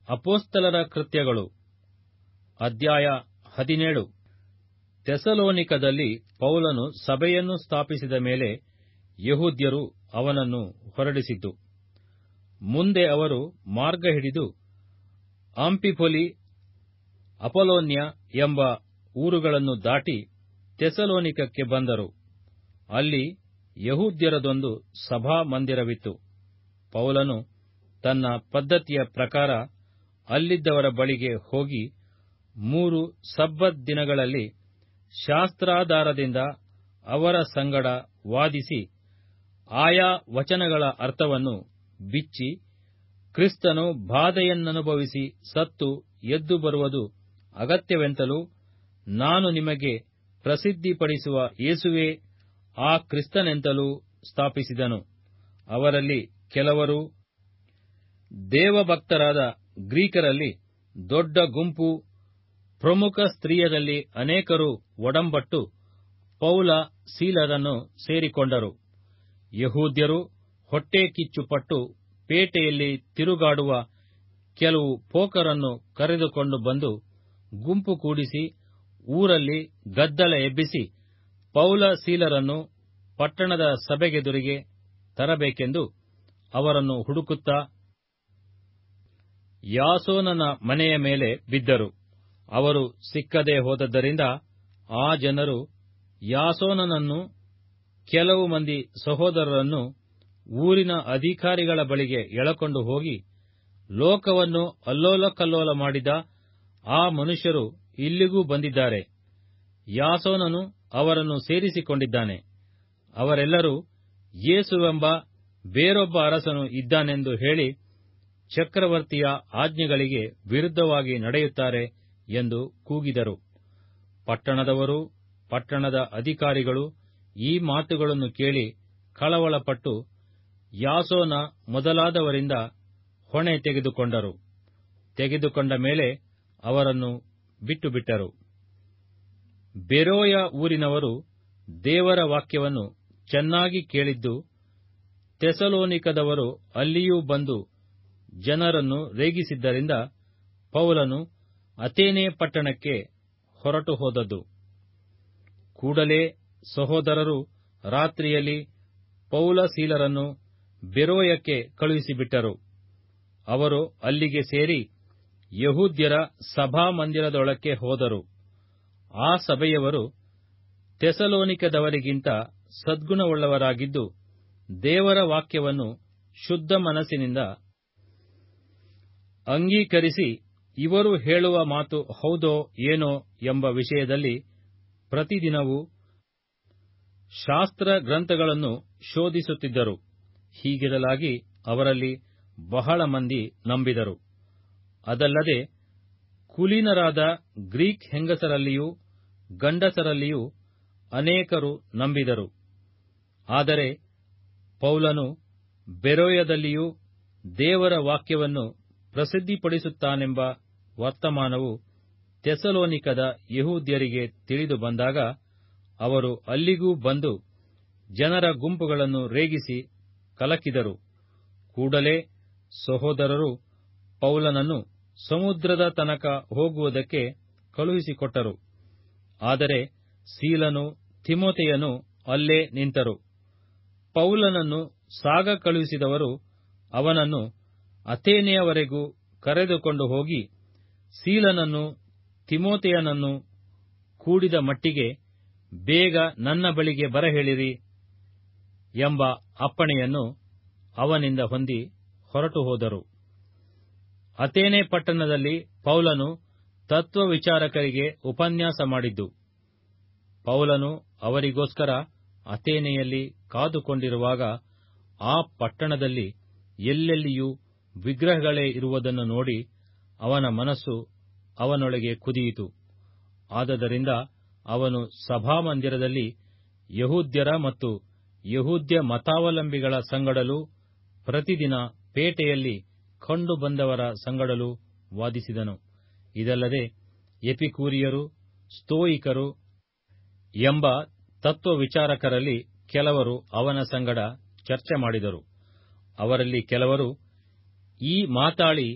ಅಪೋಸ್ತಲರ ಕೃತ್ಯಗಳು ಅಧ್ಯಾಯ ಹದಿನೇಳು ತೆಸಲೋನಿಕದಲ್ಲಿ ಪೌಲನು ಸಭೆಯನ್ನು ಸ್ಥಾಪಿಸಿದ ಮೇಲೆ ಯಹೂದ್ಯರು ಅವನನ್ನು ಹೊರಡಿಸಿದ್ದು ಮುಂದೆ ಅವರು ಮಾರ್ಗ ಹಿಡಿದು ಆಂಫಿಫೊಲಿ ಅಪೊಲೋನ್ಯ ಎಂಬ ಊರುಗಳನ್ನು ದಾಟಿ ತೆಸಲೋನಿಕಕ್ಕೆ ಬಂದರು ಅಲ್ಲಿ ಯಹೂದ್ಯರದೊಂದು ಸಭಾಮಂದಿರವಿತ್ತು ಪೌಲನು ತನ್ನ ಪದ್ಧತಿಯ ಪ್ರಕಾರ ಅಲ್ಲಿದ್ದವರ ಬಳಿಗೆ ಹೋಗಿ ಮೂರು ಸಬ್ಬತ್ ದಿನಗಳಲ್ಲಿ ಶಾಸ್ತ್ರಾಧಾರದಿಂದ ಅವರ ಸಂಗಡ ವಾದಿಸಿ ಆಯಾ ವಚನಗಳ ಅರ್ಥವನ್ನು ಬಿಚ್ಚಿ ಕ್ರಿಸ್ತನು ಬಾಧೆಯನ್ನನುಭವಿಸಿ ಸತ್ತು ಎದ್ದು ಬರುವುದು ಅಗತ್ಯವೆಂತಲೂ ನಾನು ನಿಮಗೆ ಪ್ರಸಿದ್ಧಿಪಡಿಸುವ ಯೇಸುವೇ ಆ ಕ್ರಿಸ್ತನೆಂತಲೂ ಸ್ಥಾಪಿಸಿದನು ಅವರಲ್ಲಿ ಕೆಲವರು ದೇವಭಕ್ತರಾದ ಗ್ರೀಕರಲ್ಲಿ ದೊಡ್ಡ ಗುಂಪು ಪ್ರಮುಖ ಸ್ತ್ರೀಯರಲ್ಲಿ ಅನೇಕರು ಒಡಂಬಟ್ಟು ಪೌಲ ಸೀಲರನ್ನು ಸೇರಿಕೊಂಡರು ಯಹೂದ್ಯರು ಹೊಟ್ಟೆ ಕಿಚ್ಚುಪಟ್ಟು ಪೇಟೆಯಲ್ಲಿ ತಿರುಗಾಡುವ ಕೆಲವು ಪೋಕರನ್ನು ಕರೆದುಕೊಂಡು ಬಂದು ಗುಂಪು ಕೂಡಿಸಿ ಊರಲ್ಲಿ ಗದ್ದಲ ಎಬ್ಬಿಸಿ ಪೌಲ ಸೀಲರನ್ನು ಪಟ್ಟಣದ ಸಭೆಗೆದುರಿಗೆ ತರಬೇಕೆಂದು ಅವರನ್ನು ಹುಡುಕುತ್ತಾ ಯಾಸೋನನ ಮನೆಯ ಮೇಲೆ ಬಿದ್ದರು ಅವರು ಸಿಕ್ಕದೆ ಹೋದದ್ದರಿಂದ ಆ ಜನರು ಯಾಸೋನನನ್ನು ಕೆಲವು ಮಂದಿ ಸಹೋದರರನ್ನು ಊರಿನ ಅಧಿಕಾರಿಗಳ ಬಳಿಗೆ ಎಳಕೊಂಡು ಹೋಗಿ ಲೋಕವನ್ನು ಅಲ್ಲೋಲಕಲ್ಲೋಲ ಮಾಡಿದ ಆ ಮನುಷ್ಯರು ಇಲ್ಲಿಗೂ ಬಂದಿದ್ದಾರೆ ಯಾಸೋನನು ಅವರನ್ನು ಸೇರಿಸಿಕೊಂಡಿದ್ದಾನೆ ಅವರೆಲ್ಲರೂ ಯೇಸುವೆಂಬ ಬೇರೊಬ್ಬ ಅರಸನು ಇದ್ದಾನೆಂದು ಹೇಳಿ ಚಕ್ರವರ್ತಿಯ ಆಜ್ಞೆಗಳಿಗೆ ವಿರುದ್ಧವಾಗಿ ನಡೆಯುತ್ತಾರೆ ಎಂದು ಕೂಗಿದರು ಪಟ್ಟಣದವರು ಪಟ್ಟಣದ ಅಧಿಕಾರಿಗಳು ಈ ಮಾತುಗಳನ್ನು ಕೇಳಿ ಕಳವಳಪಟ್ಟು ಯಾಸೋನ ಮೊದಲಾದವರಿಂದ ಹೊಣೆ ತೆಗೆದುಕೊಂಡರು ತೆಗೆದುಕೊಂಡ ಮೇಲೆ ಅವರನ್ನು ಬಿಟ್ಟುಬಿಟ್ಟರು ಬೆರೋಯ ಊರಿನವರು ದೇವರ ವಾಕ್ಯವನ್ನು ಚೆನ್ನಾಗಿ ಕೇಳಿದ್ದು ತೆಸಲೋನಿಕದವರು ಅಲ್ಲಿಯೂ ಬಂದು ಜನರನ್ನು ರೇಗಿಸಿದ್ದರಿಂದ ಪೌಲನು ಅಥೇನೆ ಪಟ್ಟಣಕ್ಕೆ ಹೊರಟು ಹೋದದ್ದು ಕೂಡಲೇ ಸಹೋದರರು ರಾತ್ರಿಯಲ್ಲಿ ಪೌಲ ಸೀಲರನ್ನು ಬೆರೋಯಕ್ಕೆ ಕಳುಹಿಸಿಬಿಟ್ಟರು ಅವರು ಅಲ್ಲಿಗೆ ಸೇರಿ ಯಹೂದ್ಯರ ಸಭಾಮಂದಿರದೊಳಕ್ಕೆ ಹೋದರು ಆ ಸಭೆಯವರು ತೆಸಲೋನಿಕದವರಿಗಿಂತ ಸದ್ಗುಣವುಳ್ಳವರಾಗಿದ್ದು ದೇವರ ವಾಕ್ಯವನ್ನು ಶುದ್ಧ ಮನಸ್ಸಿನಿಂದ ಅಂಗೀಕರಿಸಿ ಇವರು ಹೇಳುವ ಮಾತು ಹೌದೋ ಏನೋ ಎಂಬ ವಿಷಯದಲ್ಲಿ ಪ್ರತಿದಿನವೂ ಶಾಸ್ತ್ರ ಗ್ರಂಥಗಳನ್ನು ಶೋಧಿಸುತ್ತಿದ್ದರು ಹೀಗಿರಲಾಗಿ ಅವರಲ್ಲಿ ಬಹಳ ಮಂದಿ ನಂಬಿದರು ಅದಲ್ಲದೆ ಕುಲೀನರಾದ ಗ್ರೀಕ್ ಹೆಂಗಸರಲ್ಲಿಯೂ ಗಂಡಸರಲ್ಲಿಯೂ ಅನೇಕರು ನಂಬಿದರು ಆದರೆ ಪೌಲನು ಬೆರೋಯದಲ್ಲಿಯೂ ದೇವರ ವಾಕ್ಯವನ್ನು ಪ್ರಸಿದ್ಧಿಪಡಿಸುತ್ತಾನೆಂಬ ವರ್ತಮಾನವು ತೆಸಲೋನಿಕದ ಯಹೂದ್ಯರಿಗೆ ತಿಳಿದು ಬಂದಾಗ ಅವರು ಅಲ್ಲಿಗೂ ಬಂದು ಜನರ ಗುಂಪುಗಳನ್ನು ರೇಗಿಸಿ ಕಲಕಿದರು ಕೂಡಲೇ ಸಹೋದರರು ಪೌಲನನ್ನು ಸಮುದ್ರದ ತನಕ ಹೋಗುವುದಕ್ಕೆ ಕಳುಹಿಸಿಕೊಟ್ಟರು ಆದರೆ ಸೀಲನು ತಿಮೋತೆಯನು ಅಲ್ಲೇ ನಿಂತರು ಪೌಲನನ್ನು ಸಾಗ ಕಳುಹಿಸಿದವರು ಅವನನ್ನು ಅಥೇನೆಯವರೆಗೂ ಕರೆದುಕೊಂಡು ಹೋಗಿ ಸೀಲನನ್ನು ತಿಮೋತೆಯನನ್ನು ಕೂಡಿದ ಮಟ್ಟಿಗೆ ಬೇಗ ನನ್ನ ಬಳಿಗೆ ಬರಹೇಳಿರಿ ಎಂಬ ಅಪ್ಪಣೆಯನ್ನು ಅವನಿಂದ ಹೊಂದಿ ಹೊರಟು ಹೋದರು ಅಥೇನೆ ಪಟ್ಟಣದಲ್ಲಿ ಪೌಲನು ತತ್ವವಿಚಾರಕರಿಗೆ ಉಪನ್ಯಾಸ ಮಾಡಿದ್ದು ಪೌಲನು ಅವರಿಗೋಸ್ಕರ ಅಥೇನೆಯಲ್ಲಿ ಕಾದುಕೊಂಡಿರುವಾಗ ಆ ಪಟ್ಟಣದಲ್ಲಿ ಎಲ್ಲೆಲ್ಲಿಯೂ ವಿಗ್ರಹಗಳೇ ಇರುವುದನ್ನು ನೋಡಿ ಅವನ ಮನಸ್ಸು ಅವನೊಳಗೆ ಕುದಿಯಿತು ಆದದರಿಂದ ಅವನು ಸಭಾಮಂದಿರದಲ್ಲಿ ಯಹೂದ್ಯರ ಮತ್ತು ಯಹೂದ್ಯ ಮತಾವಲಂಬಿಗಳ ಸಂಗಡಲೂ ಪ್ರತಿದಿನ ಪೇಟೆಯಲ್ಲಿ ಕಂಡುಬಂದವರ ಸಂಗಡಲೂ ವಾದಿಸಿದನು ಇದಲ್ಲದೆ ಎಪಿಕೂರಿಯರು ಸ್ತೋಯಿಕರು ಎಂಬ ತತ್ವವಿಚಾರಕರಲ್ಲಿ ಕೆಲವರು ಅವನ ಸಂಗಡ ಚರ್ಚೆ ಮಾಡಿದರು ಅವರಲ್ಲಿ ಕೆಲವರು ಈ ಮಾತಾಳಿ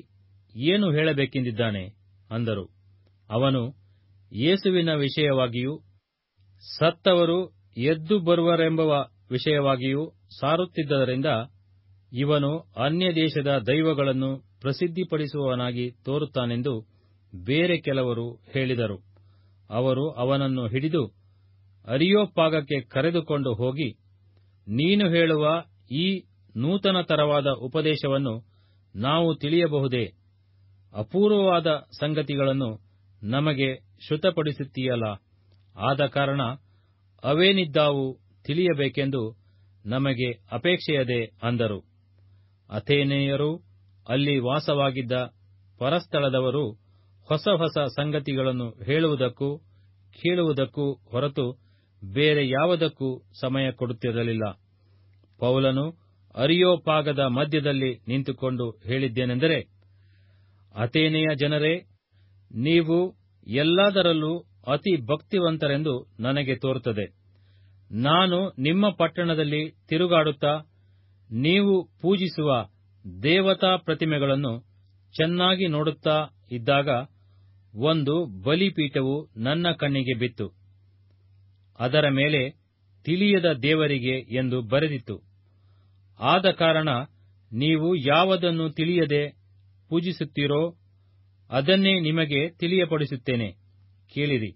ಏನು ಹೇಳಬೇಕೆಂದಿದ್ದಾನೆ ಅಂದರು ಅವನು ಯೇಸುವಿನ ವಿಷಯವಾಗಿಯೂ ಸತ್ತವರು ಎದ್ದು ಬರುವರೆಂಬುವ ವಿಷಯವಾಗಿಯೂ ಸಾರುತ್ತಿದ್ದರಿಂದ ಇವನು ಅನ್ಯದೇಶದ ದೈವಗಳನ್ನು ಪ್ರಸಿದ್ಧಿಪಡಿಸುವವನಾಗಿ ತೋರುತ್ತಾನೆಂದು ಬೇರೆ ಕೆಲವರು ಹೇಳಿದರು ಅವರು ಅವನನ್ನು ಹಿಡಿದು ಅರಿಯೋಪಾಗಕ್ಕೆ ಕರೆದುಕೊಂಡು ಹೋಗಿ ನೀನು ಹೇಳುವ ಈ ನೂತನ ತರವಾದ ಉಪದೇಶವನ್ನು ನಾವು ತಿಳಿಯಬಹುದೇ ಅಪೂರ್ವವಾದ ಸಂಗತಿಗಳನ್ನು ನಮಗೆ ಶ್ರುತಪಡಿಸುತ್ತೀಯಲ್ಲ ಆದ ಕಾರಣ ಅವೇನಿದ್ದಾವು ತಿಳಿಯಬೇಕೆಂದು ನಮಗೆ ಅಪೇಕ್ಷೆಯದೆ ಅಂದರು ಅಥೇನೆಯರೂ ಅಲ್ಲಿ ವಾಸವಾಗಿದ್ದ ಪರಸ್ಥಳದವರು ಹೊಸ ಹೊಸ ಸಂಗತಿಗಳನ್ನು ಹೇಳುವುದಕ್ಕೂ ಕೇಳುವುದಕ್ಕೂ ಹೊರತು ಬೇರೆ ಯಾವುದಕ್ಕೂ ಸಮಯ ಕೊಡುತ್ತಿರಲಿಲ್ಲ ಪೌಲನು ಅರಿಯೋಪಾಗದ ಮಧ್ಯದಲ್ಲಿ ನಿಂತುಕೊಂಡು ಹೇಳಿದ್ದೇನೆಂದರೆ ಅಥೇನೆಯ ಜನರೇ ನೀವು ಎಲ್ಲದರಲ್ಲೂ ಅತಿ ಭಕ್ತಿವಂತರೆಂದು ನನಗೆ ತೋರುತ್ತದೆ ನಾನು ನಿಮ್ಮ ಪಟ್ಟಣದಲ್ಲಿ ತಿರುಗಾಡುತ್ತಾ ನೀವು ಪೂಜಿಸುವ ದೇವತಾ ಪ್ರತಿಮೆಗಳನ್ನು ಚೆನ್ನಾಗಿ ನೋಡುತ್ತಾ ಇದ್ದಾಗ ಒಂದು ಬಲಿಪೀಠವು ನನ್ನ ಕಣ್ಣಿಗೆ ಬಿತ್ತು ಅದರ ಮೇಲೆ ತಿಳಿಯದ ದೇವರಿಗೆ ಎಂದು ಬರೆದಿತ್ತು ಆದ ಕಾರಣ ನೀವು ಯಾವುದನ್ನು ತಿಳಿಯದೆ ಪೂಜಿಸುತ್ತೀರೋ ಅದನ್ನೇ ನಿಮಗೆ ತಿಳಿಯಪಡಿಸುತ್ತೇನೆ ಕೇಳಿರಿ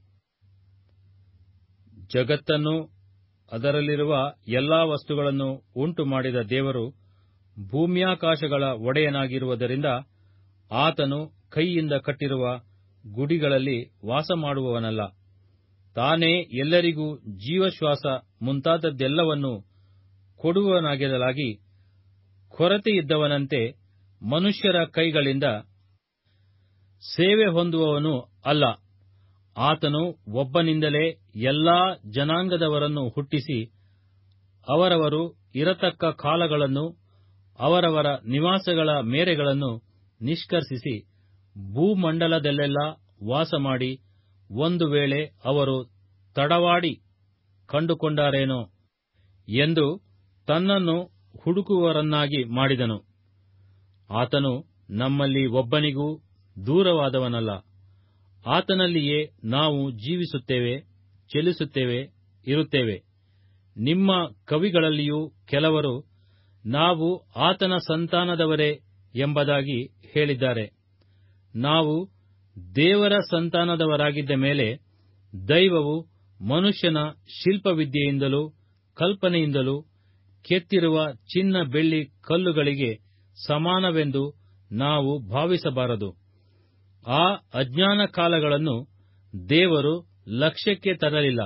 ಜಗತ್ತನ್ನು ಅದರಲ್ಲಿರುವ ಎಲ್ಲಾ ವಸ್ತುಗಳನ್ನು ಉಂಟು ಮಾಡಿದ ದೇವರು ಭೂಮ್ಯಾಕಾಶಗಳ ಒಡೆಯನಾಗಿರುವುದರಿಂದ ಆತನು ಕೈಯಿಂದ ಕಟ್ಟಿರುವ ಗುಡಿಗಳಲ್ಲಿ ವಾಸಮಾಡುವವನಲ್ಲ ತಾನೇ ಎಲ್ಲರಿಗೂ ಜೀವಶ್ವಾಸ ಮುಂತಾದದ್ದೆಲ್ಲವನ್ನೂ ಕೊಡುವವನಾಗಿರಲಾಗಿ ಕೊರತೆಯಿದ್ದವನಂತೆ ಮನುಷ್ಯರ ಕೈಗಳಿಂದ ಸೇವೆ ಹೊಂದುವವನು ಅಲ್ಲ ಆತನು ಒಬ್ಬನಿಂದಲೇ ಎಲ್ಲಾ ಜನಾಂಗದವರನ್ನು ಹುಟ್ಟಿಸಿ ಅವರವರು ಇರತಕ್ಕ ಕಾಲಗಳನ್ನು ಅವರವರ ನಿವಾಸಗಳ ಮೇರೆಗಳನ್ನು ನಿಷ್ಕರ್ಷಿಸಿ ಭೂಮಂಡಲದಲ್ಲೆಲ್ಲ ವಾಸಮಾಡಿ ಒಂದು ವೇಳೆ ಅವರು ತಡವಾಡಿ ಕಂಡುಕೊಂಡಾರೇನೋ ಎಂದು ತನ್ನನ್ನು ಹುಡುಕುವವರನ್ನಾಗಿ ಮಾಡಿದನು ಆತನು ನಮ್ಮಲ್ಲಿ ಒಬ್ಬನಿಗೂ ದೂರವಾದವನಲ್ಲ ಆತನಲ್ಲಿಯೇ ನಾವು ಜೀವಿಸುತ್ತೇವೆ ಚಲಿಸುತ್ತೇವೆ ಇರುತ್ತೇವೆ ನಿಮ್ಮ ಕವಿಗಳಲ್ಲಿಯೂ ಕೆಲವರು ನಾವು ಆತನ ಸಂತಾನದವರೇ ಎಂಬುದಾಗಿ ಹೇಳಿದ್ದಾರೆ ನಾವು ದೇವರ ಸಂತಾನದವರಾಗಿದ್ದ ಮೇಲೆ ದೈವವು ಮನುಷ್ಯನ ಶಿಲ್ಪವಿದ್ಯೆಯಿಂದಲೂ ಕಲ್ಪನೆಯಿಂದಲೂ ಕೆತ್ತಿರುವ ಚಿನ್ನ ಬೆಳ್ಳಿ ಕಲ್ಲುಗಳಿಗೆ ಸಮಾನವೆಂದು ನಾವು ಭಾವಿಸಬಾರದು ಆ ಅಜ್ಞಾನ ಕಾಲಗಳನ್ನು ದೇವರು ಲಕ್ಷ್ಯಕ್ಕೆ ತರಲಿಲ್ಲ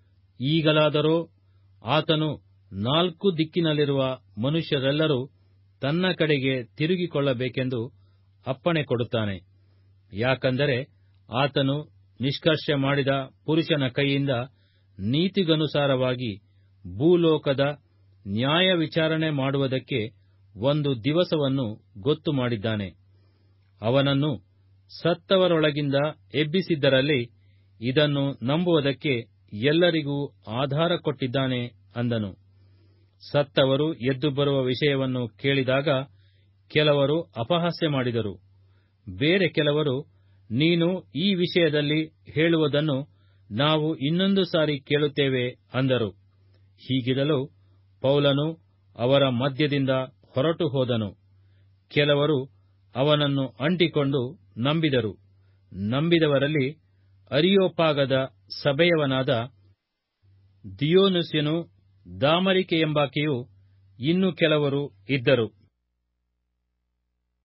ಈಗಲಾದರೋ ಆತನು ನಾಲ್ಕು ದಿಕ್ಕಿನಲ್ಲಿರುವ ಮನುಷ್ಯರೆಲ್ಲರೂ ತನ್ನ ಕಡೆಗೆ ತಿರುಗಿಕೊಳ್ಳಬೇಕೆಂದು ಅಪ್ಪಣೆ ಕೊಡುತ್ತಾನೆ ಯಾಕಂದರೆ ಆತನು ನಿಷ್ಕರ್ಷೆ ಮಾಡಿದ ಪುರುಷನ ಕೈಯಿಂದ ನೀತಿಗನುಸಾರವಾಗಿ ಭೂಲೋಕದ ನ್ಯಾಯ ವಿಚಾರಣೆ ಮಾಡುವುದಕ್ಕೆ ಒಂದು ದಿವಸವನ್ನು ಗೊತ್ತು ಮಾಡಿದ್ದಾನೆ ಅವನನ್ನು ಸತ್ತವರೊಳಗಿಂದ ಎಬ್ಬಿಸಿದ್ದರಲ್ಲಿ ಇದನ್ನು ನಂಬುವುದಕ್ಕೆ ಎಲ್ಲರಿಗೂ ಆಧಾರ ಕೊಟ್ಟಿದ್ದಾನೆ ಅಂದನು ಸತ್ತವರು ಎದ್ದು ಬರುವ ವಿಷಯವನ್ನು ಕೇಳಿದಾಗ ಕೆಲವರು ಅಪಹಾಸ್ಯ ಮಾಡಿದರು ಬೇರೆ ಕೆಲವರು ನೀನು ಈ ವಿಷಯದಲ್ಲಿ ಹೇಳುವುದನ್ನು ನಾವು ಇನ್ನೊಂದು ಸಾರಿ ಕೇಳುತ್ತೇವೆ ಅಂದರು ಹೀಗಿರಲು ಪೌಲನು ಅವರ ಮಧ್ಯದಿಂದ ಹೊರಟು ಹೋದನು ಕೆಲವರು ಅವನನ್ನು ಅಂಟಿಕೊಂಡು ನಂಬಿದರು ನಂಬಿದವರಲ್ಲಿ ಅರಿಯೋಪಾಗದ ಸಭೆಯವನಾದ ದಿಯೋನುಸ್ಯನು ದಾಮರಿಕೆ ಎಂಬಾಕೆಯು ಇನ್ನು ಕೆಲವರು ಇದ್ದರು